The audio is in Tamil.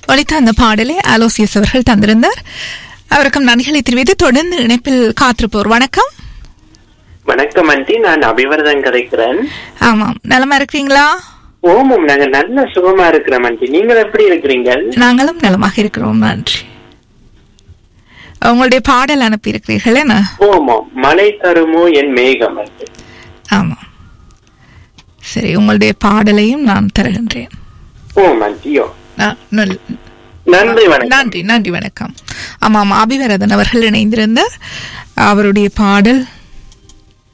ஒலித்த அந்த பாடலை அலோசியஸ் அவர்கள் தந்திருந்தார் அவருக்கும் நன்றிகளை தெரிவித்து தொடர்ந்து இணைப்பில் காத்திருப்போர் வணக்கம் வணக்கம் ஆண்டி நான் அபிவர்தன் கதைக்கிறேன் ஆமாம் நலமா இருக்கிறீங்களா ஓமம் நாங்க நல்ல சுகமா இருக்கிறோம் ஆண்டி நீங்கள் எப்படி இருக்கிறீங்க நாங்களும் நலமாக இருக்கிறோம் நன்றி உங்களுடைய பாடல் அனுப்பி இருக்கிறீர்கள் என்ன ஓமம் மழை தருமோ என் மேகம் ஆண்டி ஆமாம் சரி உங்களுடைய பாடலையும் நான் தருகின்றேன் ஓம் ஆண்டியோ ஆ, நல்- நன்றி வணக்கம் நன்றி நன்றி வணக்கம் ஆமாம் அபிவரதன் அவர்கள் இணைந்திருந்தார் அவருடைய பாடல்